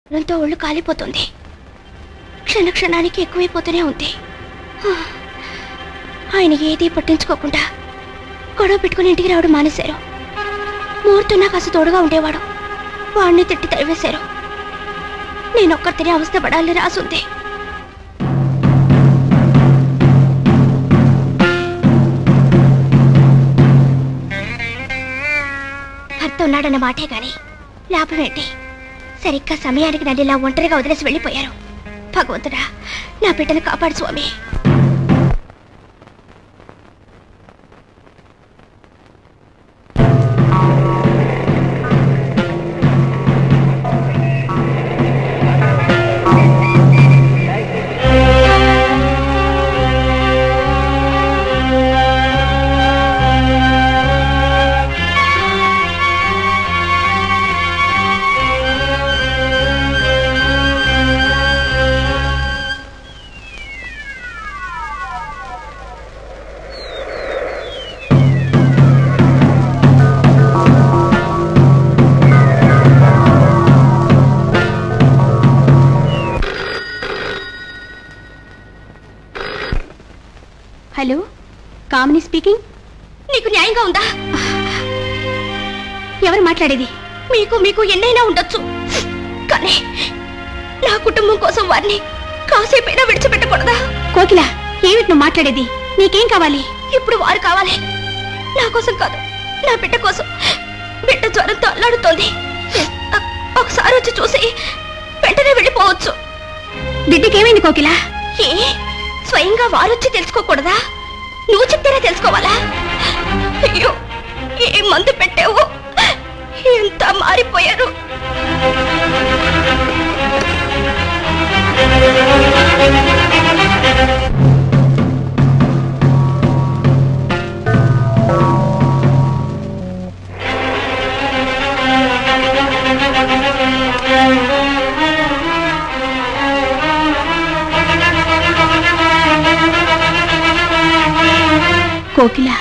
రంతో ఒళ్ళు కాలిపోతుంది క్షణ క్షణానికి ఎక్కువైపోతూనే ఉంది హా. ఆయన ఏదీ పట్టించుకోకుండా గొడవ పెట్టుకుని ఇంటికి రావడం మానేశారు మూర్తి నాకు అసలు తోడుగా ఉండేవాడు వాడిని తిట్టి తరివేశారు నేను ఒక్కరితేనే అవస్థ పడాలని రాసుంది భర్త ఉన్నాడన్న మాటే గాని లాభం ఏంటి సరిగ్గా సమయానికి నన్ను ఇలా ఒంటరిగా వదిలేసి వెళ్ళిపోయారు భగవంతుడా నా బిడ్డను కాపాడు స్వామి హలో కామిని స్పీకింగ్ నీకు న్యాయంగా ఉందా ఎవరు మాట్లాడేది మీకు మీకు ఎన్నైనా ఉండొచ్చు కానీ నా కుటుంబం కోసం వారిని కాసేపైనా విడిచిపెట్టకూడదా కోకిల ఏమిటి నువ్వు మాట్లాడేది నీకేం కావాలి ఇప్పుడు వారు కావాలి నా కోసం కాదు నా బిడ్డ కోసం బిడ్డ జ్వరంతో అల్లాడుతోంది ఒ- ఒకసారి వచ్చి చూసి వెంటనే వెళ్ళిపోవచ్చు బిడ్డకేమైంది కోకిల ఏ స్వయంగా వారొచ్చి తెలుసుకోకూడదా నువ్వు చెప్తేనే తెలుసుకోవాలా అయ్యో ఏ మందు పెట్టావు ఎంత మారిపోయారు కోకిల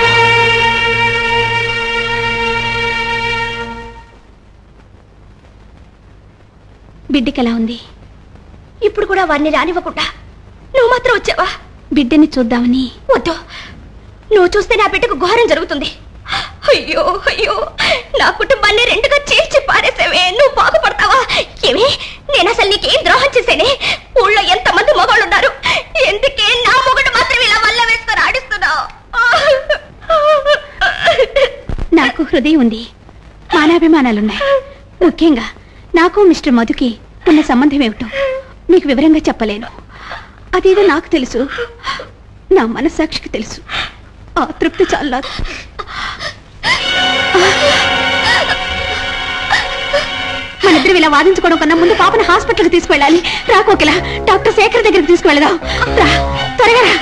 బిడ్డకి ఎలా ఉంది ఇప్పుడు కూడా వారిని రానివ్వకుండా నువ్వు మాత్రం వచ్చావా బిడ్డని చూద్దామని వద్దు నువ్వు చూస్తే నా బిడ్డకు ఘోరం జరుగుతుంది అయ్యో అయ్యో నా కుటుంబాన్ని రెండుగా చీల్చి పారేసావే నువ్వు బాగుపడతావా ఏమి నేను అసలు నీకేం ద్రోహం చేసేనే ఊళ్ళో ఎంతమంది మగవాళ్ళు ఉన్నారు ఎందుకే నా మొగుడు మాత్రం ఇలా వల్ల వేసుకొని ఆడిస్తున్నావు నాకు హృదయం ఉంది మానాభిమానాలున్నాయి ముఖ్యంగా నాకు మిస్టర్ మధుకి ఉన్న సంబంధం ఏమిటో మీకు వివరంగా చెప్పలేను అదేదో నాకు తెలుసు నా మనస్సాక్షికి తెలుసు ఆ తృప్తి చాలా నాకు. మనిద్దరం ఇలా వాదించుకోవడం కన్నా ముందు పాపని హాస్పిటల్కి తీసుకువెళ్ళాలి రా కోకిల డాక్టర్ శేఖర్ దగ్గరికి తీసుకువెళదాం రా త్వరగా రా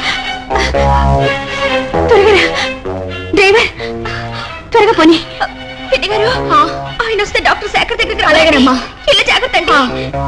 త్వరగా రా డ్రైవర్ త్వరగా పోనీ పిన్ని గారు ఆయన వస్తే డాక్టర్ శేఖర్ దగ్గరికి రాలేగనమ్మా ఇల్లు జాగ్రత్త అండి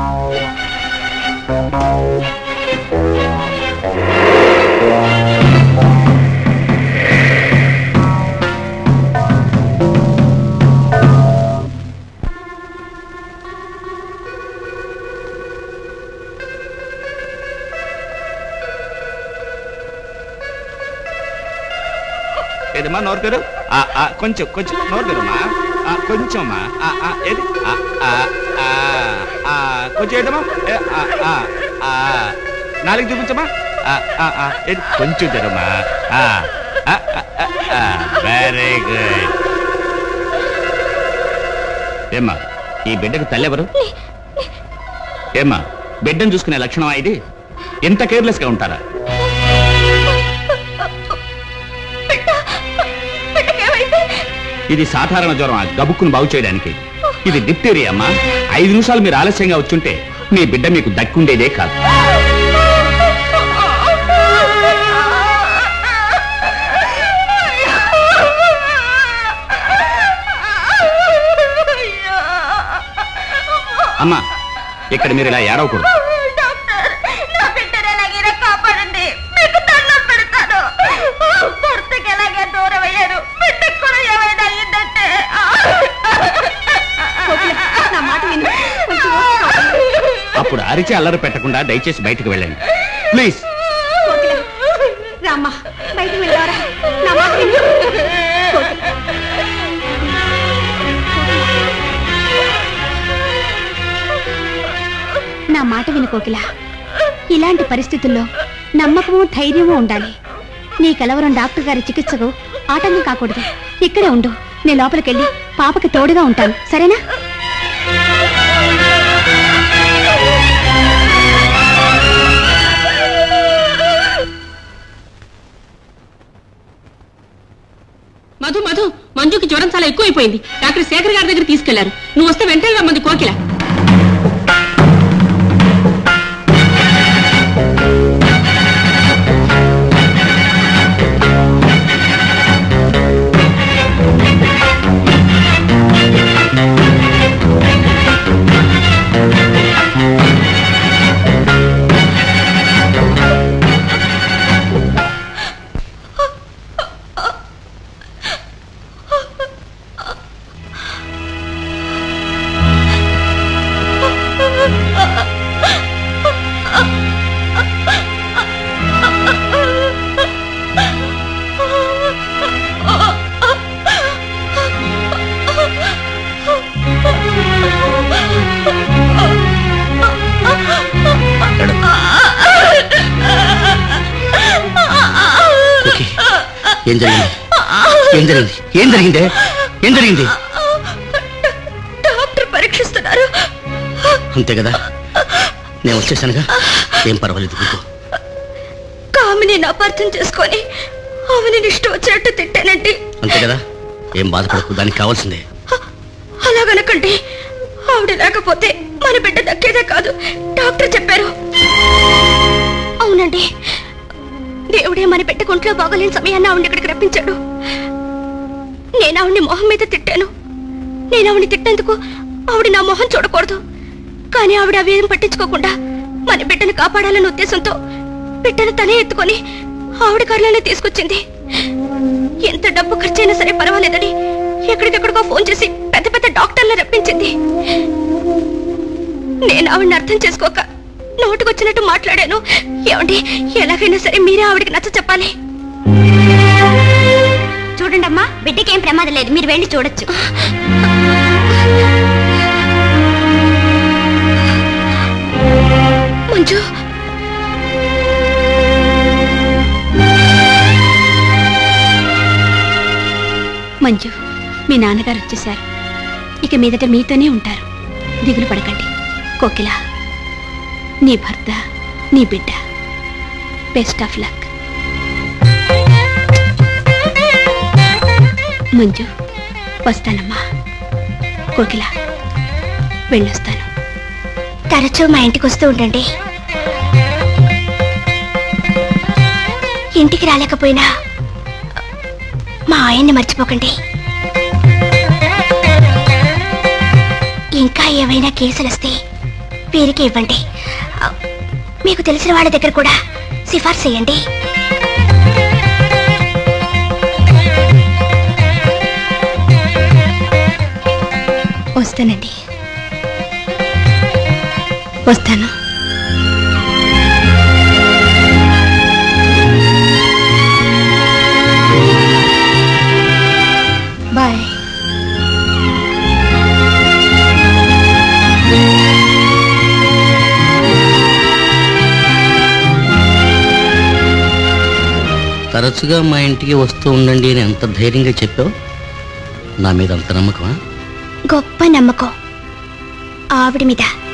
ఏదమ్మా నోరు తెరు ఆ, ఆ, కొంచెం కొంచెం నోరు తెరుమా ఆ, కొంచెమ్మా ఆ, ఆ, ఏది ఆ, ఆ, ఆ, ఆ, కొంచెం ఏదమ్మా ఏ, ఆ, ఆ, ఆ. నాలుగు చూపించమ్మా ఆ, ఆ, ఆ, ఏది కొంచెం తెరుమా వెరీ గుడ్ ఏమ్మా ఈ బిడ్డకు తల్లి ఎవరు ఏమ్మా బిడ్డను చూసుకునే లక్షణమా ఇది ఎంత కేర్లెస్ గా ఉంటారా ఇది సాధారణ జ్వరం గబుక్కును బాగు చేయడానికి ఇది డిప్టీరియా అమ్మా ఐదు నిమిషాలు మీరు ఆలస్యంగా వచ్చుంటే మీ బిడ్డ మీకు దక్కుండేదే కాదు అమ్మా ఇక్కడ మీరు ఇలా ఏడవకూడదు డాక్టర్ నా బిడ్డను ఎలాగైనా కాపాడండి మీకు దండం పెడతాను భర్తకి ఎలాగే దూరం అయ్యారు బిడ్డకు కూడా ఏమైనా అయ్యిందంటే కోకిల, నా మాట విను కొంచెం ఓపిక పట్టు. అప్పుడు అరిచి అల్లరి పెట్టకుండా దయచేసి బయటకు వెళ్ళండి ప్లీజ్ కోకిల రామ్మా బయటికి వెళ్ళారా నా మాట విను. కోకిల. నా మాట విను కోకిల ఇలాంటి పరిస్థితుల్లో నమ్మకము ధైర్యము ఉండాలి నీ కలవరం డాక్టర్ గారి చికిత్సకు ఆటంకం కాకూడదు ఇక్కడే ఉండు నేను లోపలికెళ్ళి పాపకి తోడుగా ఉంటాను సరేనా మధు మధు మంజుకి జ్వరం చాలా ఎక్కువైపోయింది డాక్టర్ శేఖర్ గారి దగ్గర తీసుకెళ్లారు నువ్వు వస్తే వెంటనే రమ్మంది కోకిల ఓకే. ఏం జరిగింది ఏం జరిగింది ఏం జరిగింది ఏం జరిగింది డాక్టర్ పరీక్షిస్తున్నారు అంతే కదా నేను వచ్చేసానుగా ఏం పర్వాలేదు కూర్చో కామిని అపార్థం చేసుకొని ఆమెని ఇష్టం వచ్చినట్టు తిట్టానండి అంతే కదా ఏం బాధపడకు దానికి కావాల్సిందే అలాగనకండి ఆవిడ లేకపోతే మన బిడ్డ దక్కేదే కాదు డాక్టర్ చెప్పారు అవునండి దేవుడే మన బిడ్డ ఒంట్లో బాగోలేని సమయాన్ని ఆవిడ ఇక్కడికి రప్పించాడు నేను ఆవిడ్ని మొహం మీద తిట్టాను నేను ఆవిడ్ని తిట్టేందుకు ఆవిడ నా మొహం చూడకూడదు కానీ ఆవిడ అవేం పట్టించుకోకుండా మన బిడ్డను కాపాడాలనే ఉద్దేశంతో బిడ్డను తనే ఎత్తుకొని ఆవిడ కారులోనే తీసుకొచ్చింది ఎంత డబ్బు ఖర్చైనా సరే పర్వాలేదని ఎక్కడికెక్కడికో ఫోన్ చేసి పెద్ద పెద్ద డాక్టర్లు రప్పించింది నేను ఆవిడని అర్థం చేసుకోక నోటుకొచ్చినట్టు మాట్లాడాను ఏమండి ఎలాగైనా సరే మీరే ఆవిడకి నచ్చ చెప్పాలి చూడండి అమ్మా బిడ్డకి ఏం ప్రమాదం లేదు మీరు వెళ్ళి చూడొచ్చు మంజు మంజు మీ నాన్నగారు వచ్చేశారు ఇక మీదట మీతోనే ఉంటారు దిగులు పడకండి కోకిల నీ భర్త నీ బిడ్డ బెస్ట్ ఆఫ్ లక్ మంజు వస్తానమ్మా కోకిల వెళ్ళొస్తాను తరచూ మా ఇంటికి వస్తూ ఉండండి ఇంటికి రాలేకపోయినా మా ఆయన్ని మర్చిపోకండి ఇంకా ఏవైనా కేసులు వస్తే వీరికి ఇవ్వండి ఆ, మీకు తెలిసిన వాళ్ళ దగ్గర కూడా సిఫార్సు చేయండి వస్తానండి వస్తాను బాయ్ తరచుగా మా ఇంటికి వస్తూ ఉండండి అని ఎంత ధైర్యంగా చెప్పావు నా మీద అంత నమ్మకమా గొప్ప నమ్మకం ఆవిడ మీద